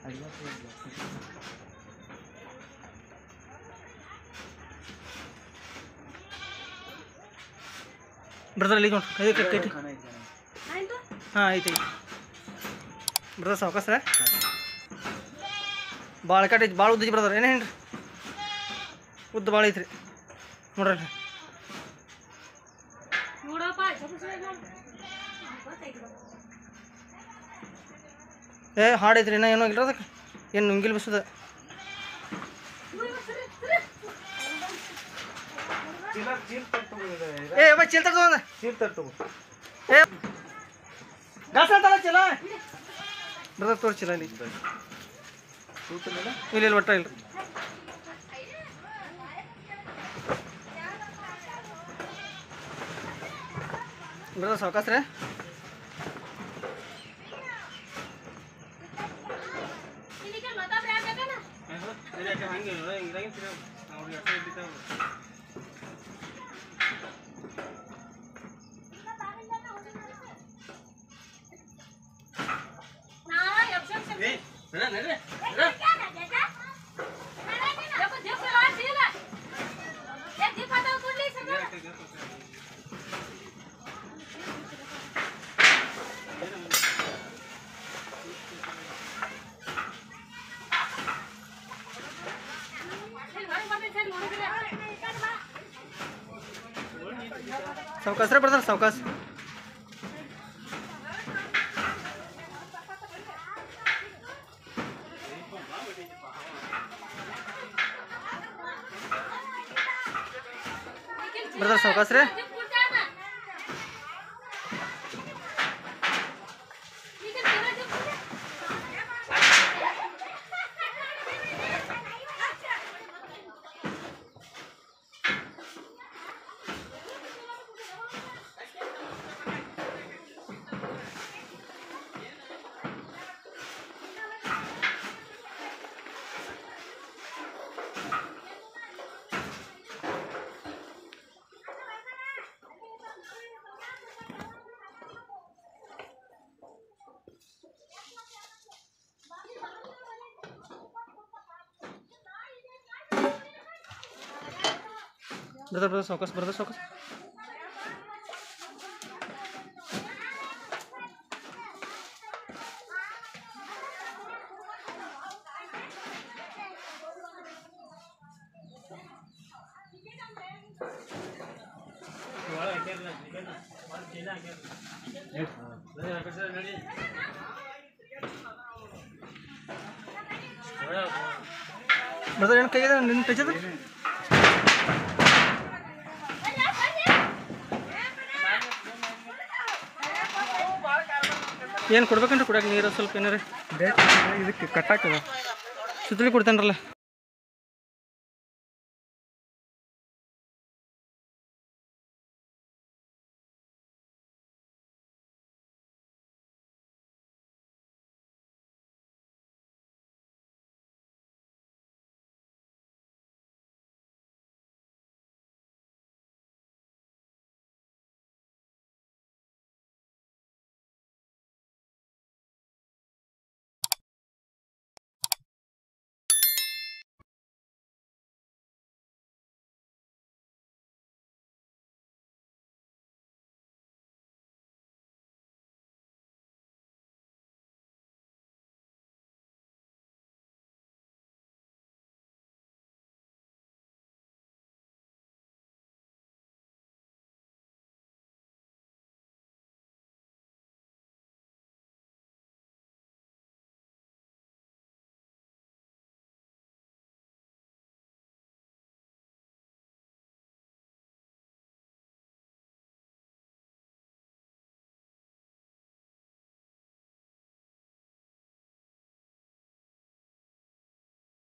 brother ಇಲ್ಲಿ ನೋಡಿ ಕೈ ಕೈ ಕೈ ಹಾಂ ಐತಿ ಐತಿ ಬ್ರದರ್ ಸಾವಕಾಸ ಭಾಳ ಕಟ್ ಐತಿ ಭಾಳ ಉದ್ದೈತಿ ಬ್ರದರ್ ಏನೇನು ಉದ್ದ ಭಾಳ ಐತ್ರಿ ನೋಡ್ರಿ ಏ ಹಾಡು ಐತ್ರಿ ಇನ್ನೂ ಏನೋ ಇಲ್ಲ ಅದಕ್ಕೆ ಏನು ನುಂಗಿಲ್ ಬಿಸದ ಏ ಬಾ ಚೀಲ್ ತಗೋ ಒಂದು ಚೀಲ್ ತರ್ ತಗೋ ಏ ಗಾಸ ಅಂತಲ್ಲ ಚೀಲ ಬ್ರದರ್ ತೋರಿಸಿಲ್ಲ ಇಲ್ಲಿ ಕೂತಲ್ಲ ಇಲ್ಲ ಇಲ್ಲ ಒಟ್ಟ ಇಲ್ಲ ಬ್ರದರ್ ಸಾವಕಾಸ ರೀ ಸಾವಕಾಸ ರೀ ಬ್ರದರ್ ಸಾವಕಾಸ ಬ್ರದರ್ ಸಾವಕಾಸ ರೀ ಬ್ರದರ್ ಬ್ರದರ್ ಸಾವಕಾಸ ಬ್ರದರ್ ಸಾವಕಾಸ ಬ್ರದರ್ ಏನು ಕೈಗಿದೆ ನಿನ್ನ ಟಚ್ ಅದ ಏನು ಕೊಡ್ಬೇಕಂದ್ರೆ ಕೊಡಕ್ಕೆ ನೀರು ಸ್ವಲ್ಪ ಏನಾರ ಇದಕ್ಕೆ ಕಟ್ಟಾಕದ ಸುತ್ತಲಿ ಕೊಡ್ತೇನ್ರಲ್ಲ